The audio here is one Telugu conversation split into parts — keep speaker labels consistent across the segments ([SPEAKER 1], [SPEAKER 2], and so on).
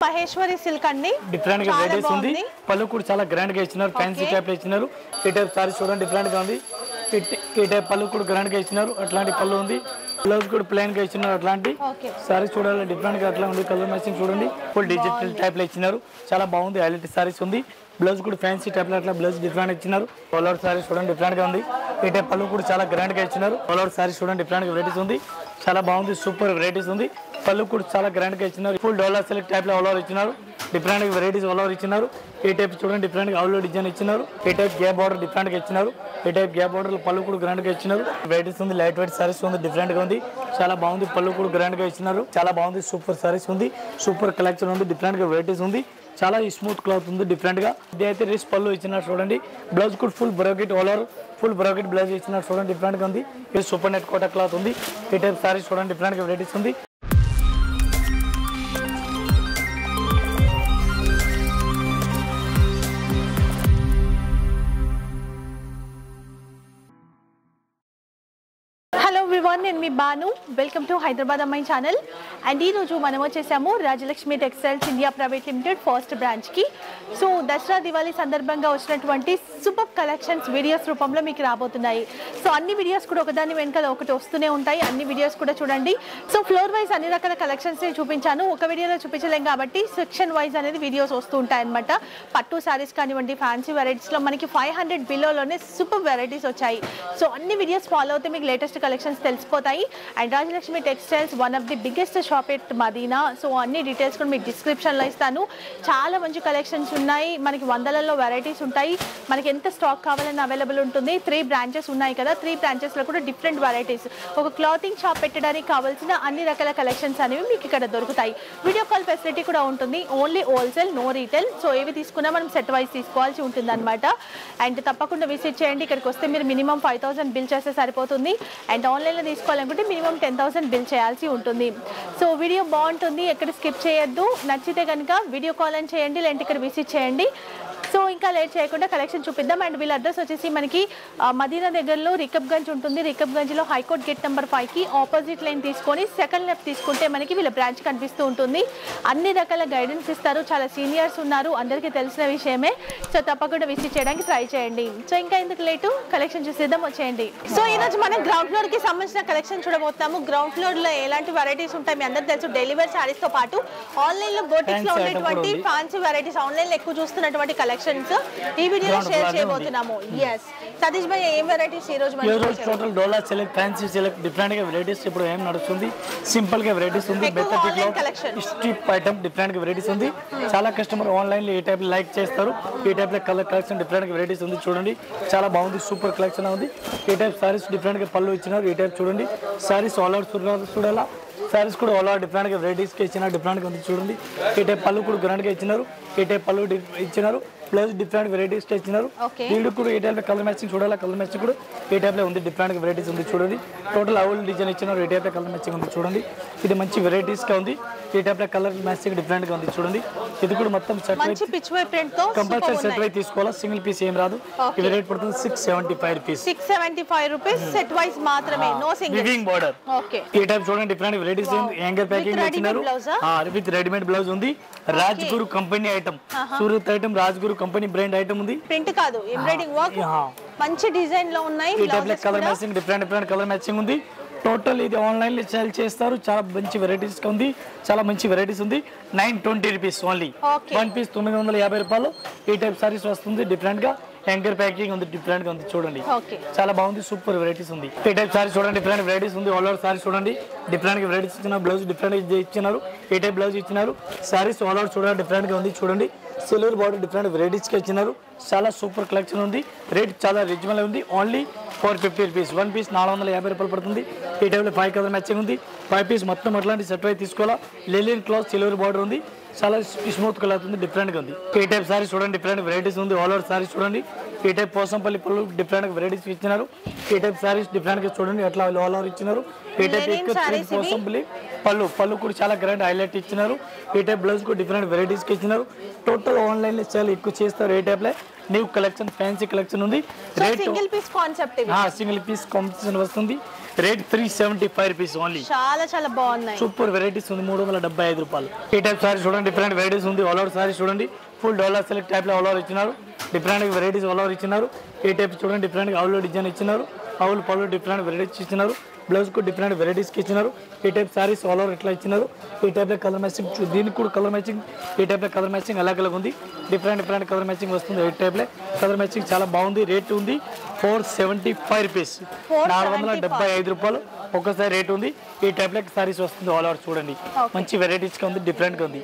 [SPEAKER 1] మహేశ్వరి సిల్క్ అండి
[SPEAKER 2] డిఫరెంట్ గా
[SPEAKER 1] చాలా
[SPEAKER 2] వెరైటీస్ ఉంది
[SPEAKER 1] బాగుంది.
[SPEAKER 2] పళ్ళు కూడా చాలా గ్రాండ్ గా ఇచ్చినారు ఫ్యాన్సీ
[SPEAKER 1] Okay.
[SPEAKER 2] టైప్ లో ఇచ్చినారు ఈ టైప్ సారీ చూడండి డిఫరెంట్ గా ఉంది ఈ ట- ఈ టైప్ పళ్ళు కూడా గ్రాండ్ గా ఇచ్చినారు అట్లాంటి పళ్ళు ఉంది బ్లౌజ్ కూడా ప్లెయిన్ గా ఇచ్చినారు అట్లాంటి
[SPEAKER 1] ఓకే
[SPEAKER 2] సారీ చూడాలి డిఫరెంట్ గా అట్లా ఉంది కలర్ మ్యాచింగ్ చూడండి ఫుల్ డిజిటల్ టైప్ లో ఇచ్చినారు చాలా బాగుంది హైలైట్ సారీస్ ఉంది బ్లౌజ్ కూడా ఫ్యాన్సీ టైప్ లో అట్లా బ్లౌజ్ డిఫరెంట్ ఇచ్చినారు కలర్ సారీ చూడండి డిఫరెంట్ గా ఉంది ఈ టైప్ పళ్ళు కూడా చాలా గ్రాండ్ గా ఇచ్చినారు కలర్ సారీ చూడండి డిఫరెంట్ గా వెరైటీస్ ఉంది చాలా బాగుంది సూపర్ వెరైటీస్ ఉంది పళ్ళు కూడా చాలా గ్రాండ్ గా ఇచ్చినారు ఫుల్ డోలర్ సెలెక్ట్ టైప్ లో ఆల్ ఇచ్చినారు డిఫరెంట్ వెరైటీస్ ఆల్ ఇచ్చినారు ఈ టైప్ చూడండి డిఫరెంట్ గా ఆల్ డిజైన్ ఇచ్చినారు ఈ టైప్ గ్యాప్ బార్డర్ డిఫరెంట్ గా ఇచ్చినారు ఈ టైప్ గ్యాప్ బార్డర్ పళ్ళు కూడా గ్రాండ్ గా ఇచ్చినారు వెరైటీస్ ఉంది లైట్ వెయిట్ సారీస్ ఉంది డిఫరెంట్ గా ఉంది చాలా బాగుంది పళ్ళు కూడా గ్రాండ్ గా ఇచ్చినారు చాలా బాగుంది సూపర్ సారీస్ ఉంది సూపర్ కలెక్షన్ ఉంది డిఫరెంట్ గా వెరైటీస్ ఉంది చాలా స్మూత్ క్లాత్ ఉంది డిఫరెంట్ గా ఇది అయితే రిస్ పళ్ళు ఇచ్చినారు చూడండి బ్లౌజ్ కూడా full brocade all over full brocade blouse ఇచ్చినారు చూడండి డిఫరెంట్ గా ఉంది ఇది సూపర్ నెట్ కోట క్లాత్ ఉంది ఈ టైప్ సారీస్ చూడండి డిఫరెంట్ గా వెరైటీస్ ఉంది
[SPEAKER 1] హలో వివాన్ నేను మీ బాను వెల్కమ్ టు హైదరాబాద్ అమ్మాయి ఛానల్ అండ్ ఈ రోజు మనం వచ్చేసాము Rajalakshmi textiles India private limited first బ్రాంచ్కి సో దసరా దివాళీ సందర్భంగా వచ్చినటువంటి సూపర్ కలెక్షన్స్ వీడియోస్ రూపంలో మీకు రాబోతున్నాయి సో అన్ని వీడియోస్ కూడా ఒకదాని వెనకాల ఒకటి వస్తూనే ఉంటాయి అన్ని వీడియోస్ కూడా చూడండి సో ఫ్లోర్ వైజ్ అన్ని రకాల కలెక్షన్స్ చూపించాను ఒక వీడియోలో చూపించలేం కాబట్టి సెక్షన్ వైజ్ అనేది వీడియోస్ వస్తూ ఉంటాయి అనమాట పట్టు శారీస్ కానివ్వండి ఫ్యాన్సీ వెరైటీస్లో మనకి ఫైవ్ హండ్రెడ్ బిలోలోనే సూపర్ వెరైటీస్ వచ్చాయి సో అన్ని వీడియోస్ ఫాలో అవుతే మీకు లేటెస్ట్ కలెక్షన్స్ తెలిసిపోతాయి and Rajalakshmi textiles one of the biggest shop at Madina so అన్ని డీటెయిల్స్ కూడా మీకు డిస్క్రిప్షన్లో ఇస్తాను చాలా మంచి కలెక్షన్స్ ఉన్నాయి మనకి వందలలో వెరైటీస్ ఉంటాయి మనకి ఎంత స్టాక్ కావాలని అవైలబుల్ ఉంటుంది త్రీ బ్రాంచెస్ ఉన్నాయి కదా త్రీ బ్రాంచెస్లో కూడా డిఫరెంట్ వెరైటీస్ ఒక క్లాతింగ్ షాప్ పెట్టడానికి కావాల్సిన అన్ని రకాల కలెక్షన్స్ అనేవి మీకు ఇక్కడ దొరుకుతాయి వీడియో కాల్ ఫెసిలిటీ కూడా ఉంటుంది only wholesale no retail so ఏవి తీసుకున్నా మనం సెట్ వైజ్ తీసుకోవాల్సి ఉంటుంది అనమాట అండ్ తప్పకుండా విజిట్ చేయండి ఇక్కడికి వస్తే మీరు మినిమం ఫైవ్ థౌసండ్ బిల్ చేస్తే సరిపోతుంది అండ్ ఆన్లైన్లో తీసుకోవాలనుకుంటే మినిమం టెన్ థౌసండ్ బిల్ చేయాల్సి ఉంటుంది సో వీడియో బాగుంటుంది ఎక్కడ స్కిప్ చేయొద్దు నచ్చితే కనుక వీడియో కాల్ అని చేయండి లేదంటే ఇక్కడ విజిట్ చేయండి సో ఇంకా లేట్ చేయకుండా కలెక్షన్ చూపిద్దాం అండ్ వీళ్ళ అడ్రస్ వచ్చేసి మనకి ఆ, మదీనా దగ్గరలో రికబ్గంజ్ ఉంటుంది రికబ్గంజ్లో హైకోర్ట్ గేట్ నెంబర్ ఫైవ్కి ఆపోజిట్ లైన్ తీసుకొని సెకండ్ లెఫ్ట్ తీసుకుంటే మనకి వీళ్ళ బ్రాంచ్ కనిపిస్తూ ఉంటుంది అన్ని రకాల గైడెన్స్ ఇస్తారు చాలా సీనియర్స్ ఉన్నారు అందరికీ తెలిసిన విషయమే సో తప్పకుండా విజిట్ చేయడానికి ట్రై చేయండి సో ఇంకా ఎందుకు లేటు కలెక్షన్ చూసేద్దాం వచ్చేయండి సో ఈరోజు మనం గ్రౌండ్ ఫ్లోర్ కి సంబంధించిన కలెక్షన్ చూడబోతున్నాము గ్రౌండ్ ఫ్లోర్ లో ఎలాంటి వెరైటీస్ ఉంటాయి మీ అందరికి తెలుసు డెలివరీ శారీస్ తో పాటు ఆన్లైన్ లో బోటిక్స్ లో
[SPEAKER 2] Fancy item
[SPEAKER 1] ఉండేటువంటి
[SPEAKER 2] కూడా ఉంది.
[SPEAKER 1] ఫ్యాన్సీ వెరైటీస్ ఆన్లైన్ లో ఎక్కువ చూస్తున్నటువంటి కలెక్షన్స్ ఈ వీడియోలో
[SPEAKER 2] Ground
[SPEAKER 1] షేర్
[SPEAKER 2] floor లో
[SPEAKER 1] చేయబోతున్నాము ఎస్ సతీష్ భాయ్ ఏం వెరైటీస్ ఈ రోజు
[SPEAKER 2] ఈ
[SPEAKER 1] మనం
[SPEAKER 2] రోజు టోటల్ డోలార్ సెలెక్ట్ ఫ్యాన్సీ సెలెక్ట్ డిఫరెంట్ గా వెరైటీస్ ఇప్పుడు ఏం నడుస్తుంది సింపుల్ గా వెరైటీస్ ఉంది
[SPEAKER 1] ఎక్కువ
[SPEAKER 2] better
[SPEAKER 1] online collection.
[SPEAKER 2] Strip item different గా వెరైటీస్ ఉంది చాలా కస్టమర్ ఆన్లైన్ లో ఈ టైప్ లైక్ చేస్తారు ఈ టైప్ లో కలర్ కలెక్షన్ డిఫరెంట్ గా వెరైటీస్ ఉంది చూడండి చాలా బాగుంది సూపర్ కలెక్షన్ ఉంది ఈ టైప్ సారీస్ డిఫరెంట్ గా పళ్ళు ఇచ్చినారు ఈ టైప్ చూడండి సారీస్ ఆల్ అవుట్ చూడాలా సారీస్ కూడా ఆల్ అవుట్ డిఫరెంట్ గా వెరైటీస్ కి ఇచ్చినారు డిఫరెంట్ గా ఉంది చూడండి ఈ టైప్ పళ్ళు కూడా గ్రాండ్ గా ఇచ్చినారు ఈ టైప్ పళ్ళు డి- ఇచ్చినారు ప్లస్ డిఫరెంట్ వెరైటీస్ ఇచ్చినారు
[SPEAKER 1] Okay.
[SPEAKER 2] దీంట్లో కూడా ఈ టైప్ కలర్ మ్యాచింగ్ చూడాలి కలర్ మ్యాచింగ్ కూడా ఈ టైప్ లో ఉంది డిఫరెంట్ వెరైటీస్ ఉంది చూడండి టోటల్ అవుల్ డిజైన్ ఇచ్చినారు ఈ టైప్ లో కలర్ మ్యాచింగ్ ఉంది చూడండి ఇది మంచి వెరైటీస్ గా ఉంది ఈ టైప్ లో కలర్ మ్యాచింగ్ డిఫరెంట్ గా ఉంది చూడండి ఇది కూడా మొత్తం సెట్
[SPEAKER 1] మంచి పిచ్ వై ప్రింట్ తో
[SPEAKER 2] కంపల్సరీ సెట్ వై తీసుకోవాలా సింగిల్ పీస్ ఏం రాదు
[SPEAKER 1] Okay.
[SPEAKER 2] ఇది రేట్ పడుతుంది six seventy five rupees
[SPEAKER 1] six seventy five rupees set wise మాత్రమే no single
[SPEAKER 2] weaving border
[SPEAKER 1] okay
[SPEAKER 2] ఈ టైప్ చూడండి different varieties hanger packing
[SPEAKER 1] readymade
[SPEAKER 2] ఇచ్చినారు
[SPEAKER 1] blouse
[SPEAKER 2] విత్ రెడీమేడ్ బ్లౌజ్ ఉంది Rajguru company item Surat item Rajguru company brand item ఉంది
[SPEAKER 1] ప్రింట్ కాదు ఎంబ్రాయిడింగ్ వర్క్
[SPEAKER 2] యా.
[SPEAKER 1] మంచి డిజైన్ లో ఉన్నాయి
[SPEAKER 2] ఈ టైప్ లో
[SPEAKER 1] బ్లౌజెస్
[SPEAKER 2] కలర్
[SPEAKER 1] కూడా
[SPEAKER 2] matching different different colour matching ఉంది టోటల్ ఇది ఆన్లైన్ లో సేల్ చేస్తారు చాలా మంచి వెరైటీస్ ఉంది చాలా మంచి వెరైటీస్ ఉంది nine twenty rupees only
[SPEAKER 1] Okay.
[SPEAKER 2] One piece తొమ్మిది వందల యాభై రూపాయలు ఈ టైప్ సారీస్ వస్తుంది డిఫరెంట్ గా యాంకర్ ప్యాకింగ్ ఉంది డిఫరెంట్ గా ఉంది చూడండి
[SPEAKER 1] ఓకే
[SPEAKER 2] చాలా బాగుంది సూపర్ వెరైటీస్ ఉంది ఈ టైప్ సారీ చూడండి డిఫరెంట్ వెరైటీస్ ఉంది ఆల్ ఓవర్ సారీ చూడండి డిఫరెంట్ గా వెరైటీస్ ఇచ్చిన బ్లౌజ్ డిఫరెంట్ ఇచ్చినారు ఈ టైప్ బ్లౌజ్ ఇచ్చినారు సారీస్ ఆల్ ఓవర్ చూడండి డిఫరెంట్ గా ఉంది చూడండి సిల్వర్ బాడీ డిఫరెంట్ వెరైటీస్ గా ఇచ్చినారు చాలా సూపర్ కలెక్షన్ ఉంది రేట్ చాలా రిజనబుల్ ఉంది only four fifty rupees one piece నాలుగు వందల యాభై రూపాయలు పడుతుంది ఈ టైప్లో ఫైవ్ కలర్ మ్యాచింగ్ ఉంది ఫైవ్ పీస్ మొత్తం అట్లాంటి సెట్ అయి తీసుకోవాలా లెలియన్ క్లాత్ సిల్వర్ బార్డర్ ఉంది చాలా స్మూత్ కలర్ ఉంది డిఫరెంట్ గా ఉంది ఈ టైప్ సారీ చూడండి డిఫరెంట్ వెరైటీస్ ఉంది ఆల్ ఓవర్ సారీ చూడండి ఈ టైప్ పోసంపల్లి పళ్ళు డిఫరెంట్ వెరైటీస్ ఇచ్చినారు ఈ టైప్ సారీస్ డిఫరెంట్ గా చూడండి ఎట్లా ఆల్ ఓవర్ ఇచ్చినారు ఈ టైప్
[SPEAKER 1] Linen
[SPEAKER 2] ఎక్కువ
[SPEAKER 1] sarees ఇవి?
[SPEAKER 2] పోసంపల్లి పళ్ళు పళ్ళు కూడా చాలా గ్రాండ్ హైలైట్ ఇచ్చినారు ఈ టైప్ బ్లౌజ్ కూడా డిఫరెంట్ వెరైటీస్ కి ఇచ్చినారు టోటల్ ఆన్లైన్ లో చాలా ఎక్కువ చేస్తారు ఈ టైప్ లో న్యూ కలెక్షన్ ఫ్యాన్సీ కలెక్షన్ ఉంది
[SPEAKER 1] so
[SPEAKER 2] rate
[SPEAKER 1] single piece concept ఇవి
[SPEAKER 2] సింగిల్ పీస్ కాంపిటీషన్ వస్తుంది rate three seventy five rupees only
[SPEAKER 1] చాలా చాలా బాగున్నాయి
[SPEAKER 2] సూపర్ వెరైటీస్ ఉంది మూడు వందల డెబ్బై ఐదు రూపాయలు ఈ టైప్ సారీ చూడండి డిఫరెంట్ వెరైటీస్ ఉంది ఆల్ ఓవర్ సారీ చూడండి ఫుల్ డాలర్ సెలెక్ట్ టైప్ లో ఆల్ ఓవర్ ఇచ్చినారు డిఫరెంట్ వెరైటీస్ ఆల్ ఓవర్ ఇచ్చినారు ఈ టైప్ చూడండి డిఫరెంట్ అవులో డిజైన్ ఇచ్చినారు అవులు పళ్ళు డిఫరెంట్ వెరైటీస్ ఇచ్చినారు బ్లౌజ్ కు డిఫరెంట్ వెరైటీస్కి ఇచ్చినారు ఈ టైప్ సారీస్ ఆల్ ఓవర్ ఇట్లా ఇచ్చినారు ఈ టైప్ లో కలర్ మ్యాచింగ్ చూ- దీనికి కూడా కలర్ మ్యాచింగ్ ఈ టైప్ లో కలర్ మ్యాచింగ్ అలాగే అలాగే ఉంది డిఫరెంట్ డిఫరెంట్ కలర్ మ్యాచింగ్ వస్తుంది ఈ టైప్ లో కలర్ మ్యాచింగ్ చాలా బాగుంది రేట్ ఉంది ఫోర్ సెవెంటీ ఫైవ్ రూపీస్ నాలుగు వందల డెబ్బై ఐదు రూపాయలు ఒక్కసారి రేట్ ఉంది ఈ టైప్ లో సారీస్ వస్తుంది ఆల్ ఓవర్ చూడండి మంచి వెరైటీస్ గా ఉంది డిఫరెంట్ గా ఉంది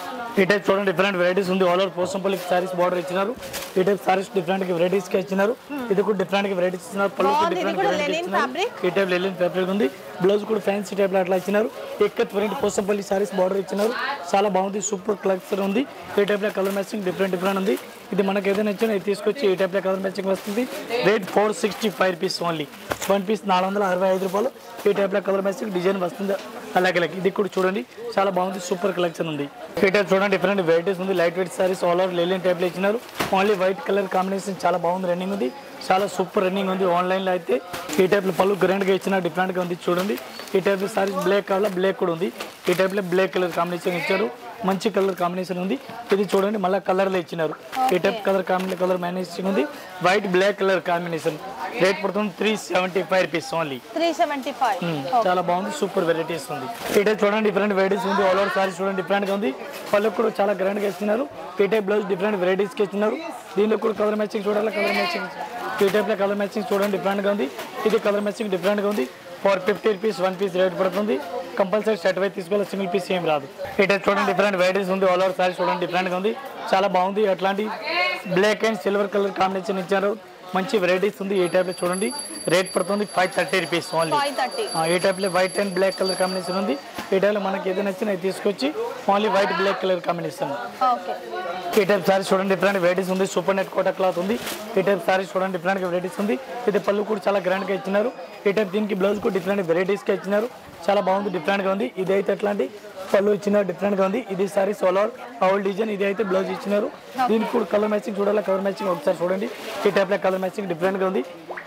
[SPEAKER 2] ఈ టైప్ చూడండి డిఫరెంట్ వెరైటీస్ ఉంది all over Pochampally saris border ఇచ్చినారు ఈ టైప్ సారీస్ డిఫరెంట్ వెరైటీస్ గా ఇచ్చినారు ఇది కూడా డిఫరెంట్ వెరైటీస్ ఇచ్చినారు పళ్ళు
[SPEAKER 1] బాగుంది. ఇది
[SPEAKER 2] డిఫరెంట్
[SPEAKER 1] కూడా
[SPEAKER 2] వెరైటీస్
[SPEAKER 1] linen
[SPEAKER 2] ఇచ్చినారు
[SPEAKER 1] fabric.
[SPEAKER 2] ఈ టైప్ లెలిన్ ఫ్యాబ్రిక్ ఉంది బ్లౌజ్ కూడా ఫ్యాన్సీ టైప్ లో అట్లా ఇచ్చినారు ఎక్కత్ వెరైటీ పోసంపల్లి సారీస్ బార్డర్ ఇచ్చినారు చాలా బాగుంది సూపర్ కలెక్షన్ ఉంది ఈ టైప్ లో కలర్ మ్యాచింగ్ డిఫరెంట్ డిఫరెంట్ ఉంది ఇది మనకి ఏదైనా ఇచ్చినా ఇది తీసుకొచ్చి ఈ టైప్ లో కలర్ మ్యాచింగ్ వస్తుంది rate four sixty five rupees only one piece నాలుగు వందల అరవై ఐదు రూపాయలు ఈ టైప్ లో కలర్ మ్యాచింగ్ డిజైన్ వస్తుంది అలాగే అలాగే ఇది కూడా చూడండి చాలా బాగుంది సూపర్ కలెక్షన్ ఉంది ఈ టైప్ చూడండి డిఫరెంట్ వెరైటీస్ ఉంది light weight saris all over linen type లో ఇచ్చినారు ఓన్లీ వైట్ కలర్ కాంబినేషన్ చాలా బాగుంది రన్నింగ్ ఉంది చాలా సూపర్ రన్నింగ్ ఉంది ఆన్లైన్ లో అయితే ఈ టైప్ లో పళ్ళు గ్రాండ్ గా ఇచ్చిన డిఫరెంట్ గా ఉంది చూడండి ఈ టైప్ లో సారీస్ బ్లాక్ కావాలా బ్లాక్ కూడా ఉంది ఈ టైప్ లో బ్లాక్ కలర్ కాంబినేషన్ ఇచ్చారు మంచి కలర్ కాంబినేషన్ ఉంది ఇది చూడండి మళ్ళీ కలర్ లో ఇచ్చినారు ఈ type colour combination colour managing ఉంది white black colour combination rate పడుతుంది three seventy five rupees only
[SPEAKER 1] three seventy five
[SPEAKER 2] చాలా బాగుంది సూపర్ వెరైటీస్ ఉంది ఈ టైప్ చూడండి డిఫరెంట్ వెరైటీస్ ఉంది ఆల్ ఓవర్ సారీస్ చూడండి డిఫరెంట్ గా ఉంది పళ్ళు కూడా చాలా గ్రాండ్ గా ఇస్తున్నారు ఈ టైప్ బ్లౌజ్ డిఫరెంట్ వెరైటీస్ కి ఇస్తున్నారు దీనిలో కూడా కలర్ మ్యాచింగ్ చూడాలి కలర్ మ్యాచింగ్ ఈ టైప్ లో కలర్ మ్యాచింగ్ చూడండి డిఫరెంట్ గా ఉంది ఇది కలర్ మ్యాచింగ్ డిఫరెంట్ గా ఉంది four fifty rupees one piece rate పడుతుంది కంపల్సరీ షర్ట్ వైపు తీసుకోవాలి సింగిల్ పీస్ ఏం రాదు ఈ టైప్ చూడండి డిఫరెంట్ వెరైటీస్ ఉంది ఆల్ ఓవర్ సారీస్ చూడండి డిఫరెంట్ గా ఉంది చాలా బాగుంది అట్లాంటి black and silver colour combination ఇచ్చారు మంచి వెరైటీస్ ఉంది ఈ టైప్ లో చూడండి రేట్ పడుతుంది five thirty rupees only
[SPEAKER 1] five thirty
[SPEAKER 2] ఆ, ఈ టైప్లో white and black colour combination ఉంది ఈ టైప్లో మనకి ఏది నచ్చినా అది తీసుకొచ్చి only white black colour combination
[SPEAKER 1] okay
[SPEAKER 2] ఈ టైప్ సారీస్ చూడండి డిఫరెంట్ వెరైటీస్ ఉంది సూపర్ నెట్ కోట క్లాత్ ఉంది ఈ టైప్ సారీస్ చూడండి డిఫరెంట్ వెరైటీస్ ఉంది ఇది పళ్ళు కూడా చాలా గ్రాండ్ గా ఇచ్చినారు ఈ టైప్ దీనికి బ్లౌజ్ కూడా డిఫరెంట్ వెరైటీస్ గా ఇచ్చినారు చాలా బాగుంది డిఫరెంట్ గా ఉంది ఇది అయితే ఎట్లాంటి పళ్ళు ఇచ్చినారు డిఫరెంట్ గా ఉంది ఇది సారీ సోలార్ ఆల్ డిజైన్ ఇది అయితే బ్లౌజ్ ఇచ్చినారు దీనికి కూడా కలర్ మ్యాచింగ్ చూడాలి కలర్ మ్యాచింగ్ ఒకసారి చూడండి ఈ టైప్ లో కలర్ మ్యాచింగ్ డిఫరెంట్ గా ఉంది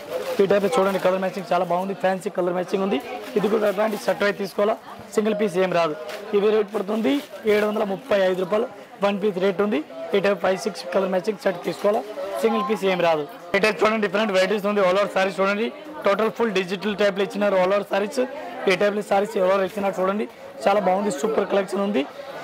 [SPEAKER 2] ఈ టైప్ లో చూడండి కలర్ మ్యాచింగ్ చాలా బాగుంది ఫ్యాన్సీ కలర్ మ్యాచింగ్ ఉంది ఇది కూడా అట్లాంటి షర్ట్ అయితే తీసుకోవాలా సింగిల్ పీస్ ఏం రాదు ఇవి రేట్ పడుతుంది ఏడు వందల ముప్పై ఐదు రూపాయలు వన్ పీస్ రేట్ ఉంది ఈ type five six colour matching set తీసుకోవాలా సింగిల్ పీస్ ఏం రాదు ఈ టైప్ చూడండి డిఫరెంట్ వెరైటీస్ ఉంది ఆల్ ఓవర్ సారీస్ చూడండి టోటల్ ఫుల్ డిజిటల్ టైప్ లో ఇచ్చినారు ఆల్ ఓవర్ సారీస్ ఈ టైప్ లో సారీస్ ఆల్ ఓవర్ ఇచ్చినారు చూడండి చాలా బాగుంది సూపర్ కలెక్షన్ ఉంది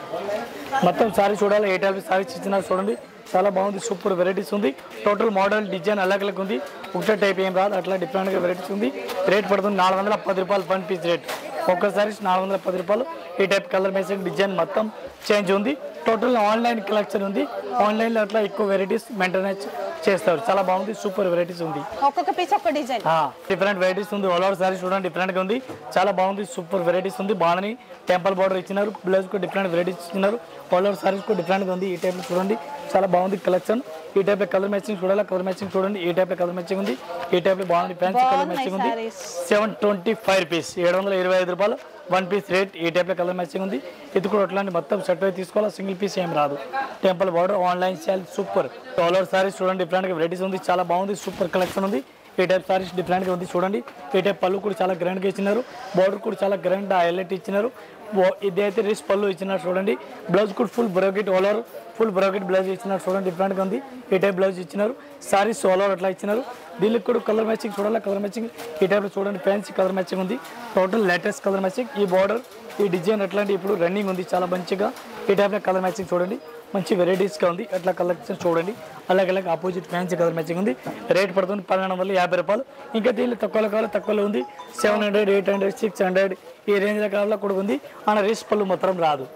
[SPEAKER 2] మొత్తం సారీ చూడాలి ఏ టైప్ సారీస్ ఇచ్చినారు చూడండి చాలా బాగుంది సూపర్ వెరైటీస్ ఉంది టోటల్ మోడల్ డిజైన్ అలగ్ అలగ్ ఉంది ఒకటే టైప్ ఏం రాదు అట్లా డిఫరెంట్గా వెరైటీస్ ఉంది రేట్ పడుతుంది నాలుగు వందల పది రూపాయలు వన్ పీస్ రేట్ ఒక్క సారీస్ నాలుగు వందల పది రూపాయలు ఈ టైప్ కలర్ మ్యాచింగ్ డిజైన్ మొత్తం చేంజ్ ఉంది టోటల్ ఆన్లైన్ కలెక్షన్ ఉంది ఆన్లైన్లో అట్లా ఎక్కువ వెరైటీస్ మెయింటెనెన్స్ చేస్తారు చాలా బాగుంది సూపర్ వెరైటీస్ ఉంది
[SPEAKER 1] ఒక్కొక్క పీస్ ఒక్క డిజైన్
[SPEAKER 2] డిఫరెంట్ వెరైటీస్ ఉంది ఆల్ ఓవర్ సారీ చూడండి డిఫరెంట్ గా ఉంది చాలా బాగుంది సూపర్ వెరైటీస్ ఉంది బాగుంది టెంపుల్ బార్డర్ ఇచ్చినారు బ్లౌజ్ కు డిఫరెంట్ వెరైటీస్ ఇచ్చినారు ఆల్ ఓవర్ సారీస్ కు డిఫరెంట్ గా ఉంది ఈ టైప్ చూడండి చాలా బాగుంది కలెక్షన్ ఈ టైప్ లో కలర్ మ్యాచింగ్ చూడాలి కలర్ మ్యాచింగ్ చూడండి ఈ టైప్ లో కలర్ మ్యాచింగ్ ఉంది ఈ టైప్ లో బాగుంది ఫ్యాన్సీ కలర్
[SPEAKER 1] బాగున్నాయి
[SPEAKER 2] మ్యాచింగ్ ఉంది
[SPEAKER 1] sarees.
[SPEAKER 2] Seven twenty five rupees ఏడు వందల ఇరవై ఐదు రూపాయలు వన్ పీస్ రేట్ ఈ టైప్ లో కలర్ మ్యాచింగ్ ఉంది ఇది కూడా అట్లాంటి మొత్తం సెట్ అయితే తీసుకోవాలి సింగిల్ పీస్ ఏం రాదు temple border online sale super all over saris చూడండి డిఫరెంట్ వెరైటీస్ ఉంది చాలా బాగుంది సూపర్ కలెక్షన్ ఉంది ఈ టైప్ సారీస్ డిఫరెంట్ గా ఉంది చూడండి ఈ టైప్ పళ్ళు కూడా చాలా గ్రాండ్ గా ఇచ్చినారు బార్డర్ కూడా చాలా గ్రాండ్ హైలైట్ ఇచ్చినారు బో- ఇది అయితే రిస్ పళ్ళు ఇచ్చినారు చూడండి బ్లౌజ్ కూడా full brocade all over full brocade blouse ఇచ్చినారు చూడండి డిఫరెంట్ గా ఉంది ఈ టైప్ బ్లౌజ్ ఇచ్చినారు సారీస్ ఆల్ ఓవర్ అట్లా ఇచ్చినారు దీనికి కూడా కలర్ మ్యాచింగ్ చూడాలి కలర్ మ్యాచింగ్ ఈ టైప్ లో చూడండి ఫ్యాన్సీ కలర్ మ్యాచింగ్ ఉంది టోటల్ లేటెస్ట్ కలర్ మ్యాచింగ్ ఈ బార్డర్ ఈ డిజైన్ అట్లాంటి ఇప్పుడు రన్నింగ్ ఉంది చాలా మంచిగా ఈ టైప్ లో కలర్ మ్యాచింగ్ చూడండి మంచి వెరైటీస్ గా ఉంది అట్లా కలెక్షన్ చూడండి అలాగే అలాగే ఆపోజిట్ ఫ్యాన్సీ కలర్ మ్యాచింగ్ ఉంది రేట్ పడుతుంది పన్నెండు వందల యాభై రూపాయలు ఇంకా దీనిలో తక్కువలో కావాలి తక్కువలో ఉంది seven hundred eight hundred six hundred ఈ రేంజ్ లో కావాలో కూడా ఉంది మన రేస్ పళ్ళు మాత్రం రాదు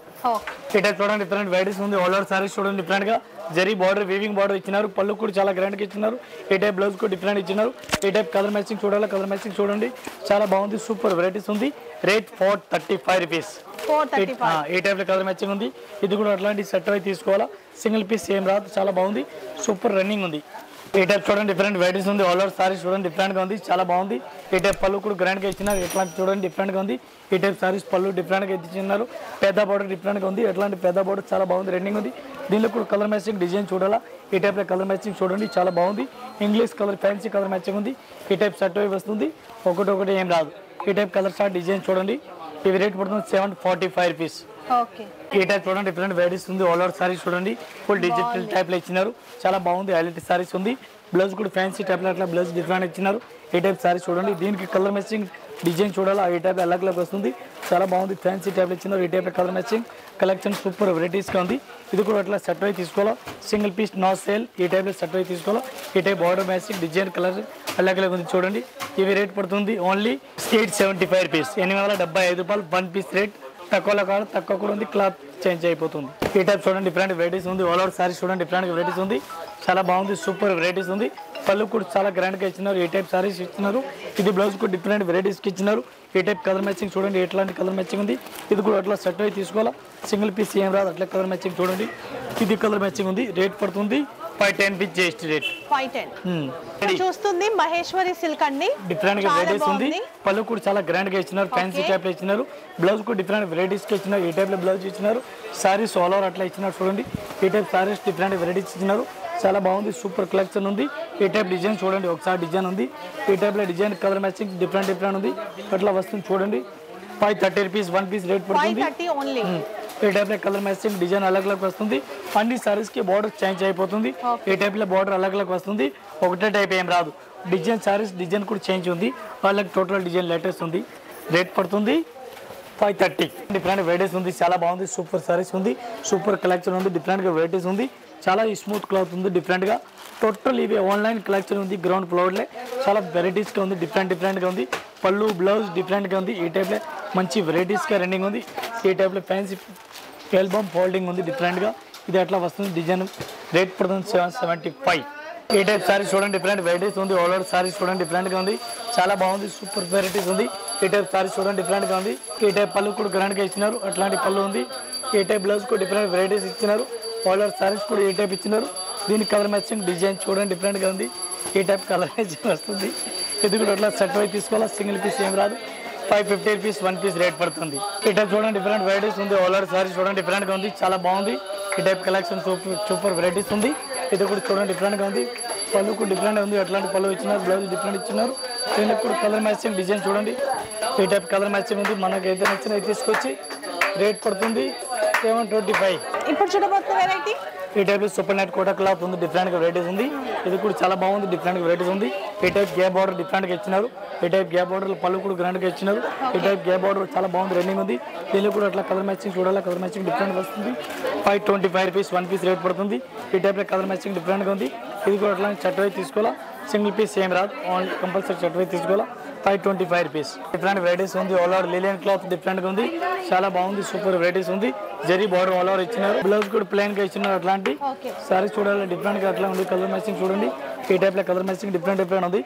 [SPEAKER 2] ఈ టైప్ చూడండి డిఫరెంట్ వెరైటీస్ ఉంది ఆల్ ఓవర్ సారీస్ చూడండి డిఫరెంట్ గా జరీ బార్డర్ వీవింగ్ బార్డర్ ఇచ్చినారు పళ్ళు కూడా చాలా గ్రాండ్ గా ఇచ్చినారు ఈ టైప్ బ్లౌజ్ కూడా డిఫరెంట్ ఇచ్చినారు ఈ టైప్ కలర్ మ్యాచింగ్ చూడాలి కలర్ మ్యాచింగ్ చూడండి చాలా బాగుంది సూపర్ వెరైటీస్ ఉంది rate four thirty five rupees
[SPEAKER 1] four thirty five
[SPEAKER 2] ఈ టైప్ లో కలర్ మ్యాచింగ్ ఉంది ఇది కూడా అట్లాంటి సెట్ అయి తీసుకోవాలా సింగిల్ పీస్ ఏం రాదు చాలా బాగుంది సూపర్ రన్నింగ్ ఉంది ఈ టైప్ చూడండి డిఫరెంట్ వెరైటీస్ ఉంది ఆల్ ఓవర్ సారీస్ చూడండి డిఫరెంట్ గా ఉంది చాలా బాగుంది ఈ టైప్ పళ్ళు కూడా గ్రాండ్ గా ఇచ్చినారు ఎట్లాంటి చూడండి డిఫరెంట్ గా ఉంది ఈ టైప్ సారీస్ పళ్ళు డిఫరెంట్ గా ఇచ్చినారు పెద్ద బార్డర్ డిఫరెంట్ గా ఉంది ఎట్లాంటి పెద్ద బార్డర్ చాలా బాగుంది రన్నింగ్ ఉంది దీనిలో కూడా కలర్ మ్యాచింగ్ డిజైన్ చూడాలా ఈ టైప్ లో కలర్ మ్యాచింగ్ చూడండి చాలా బాగుంది English colour fancy colour matching ఉంది ఈ టైప్ సెట్ అయి వస్తుంది ఒకటి ఒకటి ఏం రాదు ఈ టైప్ కలర్ షార్ట్ డిజైన్ చూడండి ఇవి రేట్ పడుతుంది seven forty five rupees
[SPEAKER 1] okay
[SPEAKER 2] ఈ టైప్ చూడండి డిఫరెంట్ వెరైటీస్ ఉంది ఆల్ ఓవర్ సారీస్ చూడండి ఫుల్ డిజిటల్ టైప్ లో ఇచ్చినారు చాలా బాగుంది హైలైట్ సారీస్ ఉంది బ్లౌజ్ కూడా ఫ్యాన్సీ టైప్ లో అట్లా బ్లౌజ్ డిఫరెంట్ ఇచ్చినారు ఈ టైప్ సారీస్ చూడండి దీనికి కలర్ మ్యాచింగ్ డిజైన్ చూడాలి ఈ టైప్ అలగ్ అలగ్ వస్తుంది చాలా బాగుంది ఫ్యాన్సీ టైప్ ఇచ్చినారు ఈ type colour matching collection super varieties గా ఉంది ఇది కూడా అట్లా సెట్ అయి తీసుకోవాలా సింగిల్ పీస్ నో సేల్ ఈ టైప్ లో సెట్ అయి తీసుకోవాలా ఈ type border matching design colour అలగ్ అలగ్ ఉంది చూడండి ఇవి రేట్ పడుతుంది only eight seventy five rupees ఎనిమిది వందల డెబ్బై ఐదు రూపాయలు వన్ పీస్ రేట్ తక్కువలో కాదు తక్కువ కూడా ఉంది క్లాత్ చేంజ్ అయిపోతుంది ఈ టైప్ చూడండి డిఫరెంట్ వెరైటీస్ ఉంది ఆల్ ఓవర్ సారీస్ చూడండి డిఫరెంట్ వెరైటీస్ ఉంది చాలా బాగుంది సూపర్ వెరైటీస్ ఉంది పళ్ళు కూడా చాలా గ్రాండ్ గా ఇచ్చినారు ఈ టైప్ సారీస్ ఇచ్చినారు ఇది బ్లౌజ్ కూడా డిఫరెంట్ వెరైటీస్ కి ఇచ్చినారు ఈ టైప్ కలర్ మ్యాచింగ్ చూడండి ఎట్లాంటి కలర్ మ్యాచింగ్ ఉంది ఇది కూడా అట్లా సెట్ అయి తీసుకోవాలా సింగిల్ పీస్ ఏం రాదు అట్లా కలర్ మ్యాచింగ్ చూడండి ఇది కలర్ మ్యాచింగ్ ఉంది రేట్ పడుతుంది five ten piece GST rate
[SPEAKER 1] five ten చూస్తుంది మహేశ్వరి సిల్క్ అండి
[SPEAKER 2] డిఫరెంట్ గా
[SPEAKER 1] చాలా
[SPEAKER 2] వెరైటీస్ ఉంది
[SPEAKER 1] బాగుంది.
[SPEAKER 2] పళ్ళు కూడా చాలా గ్రాండ్ గా ఇచ్చినారు ఫ్యాన్సీ టైప్ లో ఇచ్చినారు బ్లౌజ్ కూడా డిఫరెంట్ వెరైటీస్ కి ఇచ్చినారు ఈ టైప్ లో బ్లౌజ్ ఇచ్చినారు సారీస్ ఆల్ ఓవర్ అట్లా ఇచ్చినారు చూడండి ఈ టైప్ సారీస్ డిఫరెంట్ వెరైటీస్ ఇచ్చినారు చాలా బాగుంది సూపర్ కలెక్షన్ ఉంది ఈ టైప్ డిజైన్ చూడండి ఒకసారి డిజైన్ ఉంది ఈ టైప్ లో design colour matching different different ఉంది అట్లా వస్తుంది చూడండి five thirty rupees one piece rate
[SPEAKER 1] five
[SPEAKER 2] పడుతుంది
[SPEAKER 1] థర్టీ ఓన్లీ
[SPEAKER 2] ఈ టైప్ లో కలర్ మ్యాచింగ్ డిజైన్ అలగ్ అలగ్ వస్తుంది అన్ని సారీస్ కి బార్డర్ చేంజ్ అయిపోతుంది ఈ టైప్ లో బార్డర్ అలగ్ అలగ్ వస్తుంది ఒకటే టైప్ ఏం రాదు డిజైన్ సారీస్ డిజైన్ కూడా చేంజ్ ఉంది వాళ్ళకి టోటల్ డిజైన్ లేటెస్ట్ ఉంది రేట్ పడుతుంది ఫైవ్ థర్టీ డిఫరెంట్ వెరైటీస్ ఉంది చాలా బాగుంది సూపర్ సారీస్ ఉంది సూపర్ కలెక్షన్ ఉంది డిఫరెంట్ గా వెరైటీస్ ఉంది చాలా స్మూత్ క్లాత్ ఉంది డిఫరెంట్ గా టోటల్ ఇవి ఆన్లైన్ కలెక్షన్ ఉంది గ్రౌండ్ ఫ్లోర్లే చాలా వెరైటీస్ గా ఉంది డిఫరెంట్ డిఫరెంట్ గా ఉంది పళ్ళు బ్లౌజ్ డిఫరెంట్ గా ఉంది ఈ టైప్ లో మంచి వెరైటీస్ గా రన్నింగ్ ఉంది ఈ టైప్ లో ఫ్యాన్సీ ఎల్బమ్ ఫోల్డింగ్ ఉంది డిఫరెంట్ గా ఇది అట్లా వస్తుంది డిజైన్ రేట్ పడుతుంది సెవెన్ సెవెంటీ ఫైవ్ ఈ టైప్ సారీస్ చూడండి డిఫరెంట్ వెరైటీస్ ఉంది ఆల్ ఓవర్ సారీస్ చూడండి డిఫరెంట్ గా ఉంది చాలా బాగుంది సూపర్ వెరైటీస్ ఉంది ఈ టైప్ సారీస్ చూడండి డిఫరెంట్ గా ఉంది ఈ టైప్ పళ్ళు కూడా గ్రాండ్ గా ఇచ్చినారు అట్లాంటి పళ్ళు ఉంది ఈ టైప్ బ్లౌజ్ కూడా డిఫరెంట్ వెరైటీస్ ఇచ్చినారు ఆల్ ఓవర్ సారీస్ కూడా ఈ టైప్ ఇచ్చినారు దీని కలర్ మ్యాచింగ్ డిజైన్ చూడండి డిఫరెంట్ గా ఉంది ఈ టైప్ కలర్ మ్యాచింగ్ వస్తుంది ఇది కూడా అట్లా సెట్ అయి తీసుకోవాలా సింగిల్ పీస్ ఏం రాదు five fifty rupees one piece rate పడుతుంది ఈ టైప్ చూడండి డిఫరెంట్ వెరైటీస్ ఉంది ఆల్ ఓవర్ సారీ చూడండి డిఫరెంట్ గా ఉంది చాలా బాగుంది ఈ type collection super super varieties ఉంది ఇది కూడా చూడండి డిఫరెంట్ గా ఉంది పళ్ళు కూడా డిఫరెంట్ ఉంది అట్లాంటి పళ్ళు ఇచ్చినారు బ్లౌజ్ డిఫరెంట్ ఇచ్చినారు దీనికి కూడా కలర్ మ్యాచింగ్ డిజైన్ చూడండి ఈ టైప్ కలర్ మ్యాచింగ్ ఉంది మనకి ఏదైతే నచ్చినా తీసుకొచ్చి రేట్ పడుతుంది సెవెన్ ట్వంటీ ఫైవ్
[SPEAKER 1] ఇప్పుడు చూడబోతున్న వెరైటీ
[SPEAKER 2] ఈ type super net Kota cloth ఉంది డిఫరెంట్ గా వెరైటీస్ ఉంది ఇది కూడా చాలా బాగుంది డిఫరెంట్ గా వెరైటీస్ ఉంది ఈ టైప్ గ్యాప్ బార్డర్ డిఫరెంట్ గా ఇచ్చినారు ఈ టైప్ గ్యాప్ బార్డర్ పళ్ళు కూడా గ్రాండ్ గా ఇచ్చినారు ఈ టైప్ గ్యాప్ బార్డర్ చాలా బాగుంది రన్నింగ్ ఉంది దీనిలో కూడా అట్లా కలర్ మ్యాచింగ్ చూడాలి కలర్ మ్యాచింగ్ డిఫరెంట్ వస్తుంది five twenty five rupees one piece rate పడుతుంది ఈ టైప్ లో కలర్ మ్యాచింగ్ డిఫరెంట్ గా ఉంది ఇది కూడా అట్లా చట్ వై తీసుకోవాలా సింగిల్ పీస్ సేమ్ రాదు ఓన్లీ కంపల్సరీ చట్ వై తీసుకోవాలా five twenty five rupees different varieties ఉంది all over linen cloth different గా ఉంది చాలా బాగుంది సూపర్ వెరైటీస్ ఉంది జరీ బార్డర్ ఆల్ ఓవర్ ఇచ్చినారు బ్లౌజ్ కూడా ప్లెయిన్ గా ఇచ్చినారు అట్లాంటి
[SPEAKER 1] ఓకే
[SPEAKER 2] సారీ చూడాలి డిఫరెంట్ గా అట్లా ఉంది కలర్ మ్యాచింగ్ చూడండి ఈ టైప్ లో కలర్ మ్యాచింగ్ డిఫరెంట్ డిఫరెంట్ ఉంది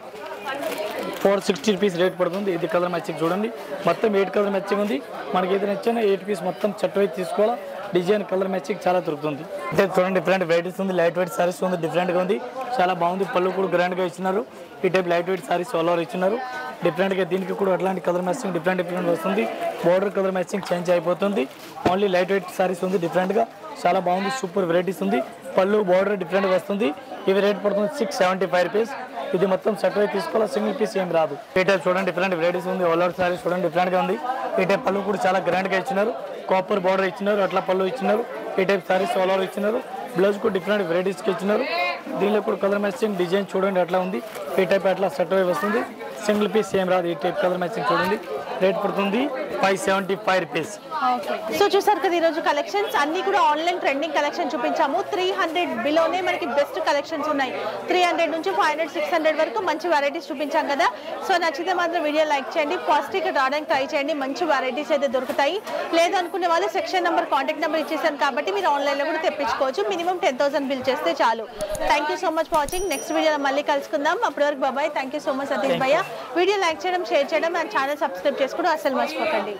[SPEAKER 2] ఫోర్ సిక్స్టీ రూపీస్ రేట్ పడుతుంది ఇది కలర్ మ్యాచింగ్ చూడండి మొత్తం ఎయిట్ కలర్ మ్యాచింగ్ ఉంది మనకి ఏది నచ్చినా ఎయిట్ పీస్ మొత్తం చట్టు అయితే తీసుకోవాలా డిజైన్ కలర్ మ్యాచింగ్ చాలా దొరుకుతుంది అంటే చూడండి డిఫరెంట్ వెరైటీస్ ఉంది లైట్ వెయిట్ సారీస్ ఉంది డిఫరెంట్ గా ఉంది చాలా బాగుంది పళ్ళు కూడా గ్రాండ్ గా ఇచ్చినారు ఈ type light weight saris all over ఇచ్చినారు డిఫరెంట్ గా దీనికి కూడా అట్లాంటి కలర్ మ్యాచింగ్ డిఫరెంట్ డిఫరెంట్ వస్తుంది బోర్డర్ కలర్ మ్యాచింగ్ చేంజ్ అయిపోతుంది ఓన్లీ లైట్ వెయిట్ సారీస్ ఉంది డిఫరెంట్ గా చాలా బాగుంది సూపర్ వెరైటీస్ ఉంది పళ్ళు బార్డర్ డిఫరెంట్ వస్తుంది ఇవి రేట్ పడుతుంది సిక్స్ సెవెంటీ ఫైవ్ రూపీస్ ఇది మొత్తం సెట్ అయి తీసుకోవాలి సింగిల్ పీస్ ఏం రాదు ఈ టైప్ చూడండి డిఫరెంట్ వెరైటీస్ ఉంది ఆల్ ఓవర్ సారీస్ చూడండి డిఫరెంట్ గా ఉంది ఈ టైప్ పళ్ళు కూడా చాలా గ్రాండ్ గా ఇచ్చినారు కాపర్ బార్డర్ ఇచ్చినారు అట్లా పళ్ళు ఇచ్చినారు ఈ టైప్ సారీస్ ఆల్ ఓవర్ ఇచ్చినారు బ్లౌజ్ కూడా డిఫరెంట్ వెరైటీస్ కి ఇచ్చినారు దీనిలో కూడా కలర్ మ్యాచింగ్ డిజైన్ చూడండి అట్లా ఉంది ఈ టైప్ అట్లా సెట్ అయి వస్తుంది సింగిల్ పీస్ ఏం రాదు ఈ టైప్ కలర్ మ్యాచింగ్ చూడండి రేట్ పడుతుంది five seventy five rupees
[SPEAKER 1] so చూసారు కదా ఈరోజు కలెక్షన్స్ అన్ని కూడా ఆన్లైన్ ట్రెండింగ్ కలెక్షన్ చూపించాము త్రీ హండ్రెడ్ బిలోనే మనకి బెస్ట్ కలెక్షన్స్ ఉన్నాయి త్రీ హండ్రెడ్ నుంచి ఫైవ్ హండ్రెడ్ సిక్స్ హండ్రెడ్ వరకు మంచి వెరైటీస్ చూపించాం కదా సో నచ్చితే మాత్రం వీడియో లైక్ చేయండి ఫస్ట్ ఇక్కడ రావడానికి ట్రై చేయండి మంచి వెరైటీస్ అయితే దొరుకుతాయి లేదనుకునే వాళ్ళు సెక్షన్ నెంబర్ కాంటాక్ట్ నెంబర్ ఇచ్చేసాను కాబట్టి మీరు ఆన్లైన్లో కూడా తెప్పించుకోవచ్చు మినిమం టెన్ థౌసండ్ బిల్ చేస్తే చాలు thank you so much for watching next వీడియోలో మళ్ళీ కలుసుకుందాం అప్పటి వరకు బాబాయ్ థ్యాంక్ యూ సో మచ్ సతీష్ భయ్య వీడియో లైక్ చేయడం షేర్ చేయడం అండ్ ఛానల్ సబ్స్క్రైబ్ చేసుకోవడం అసలు మర్చిపోకండి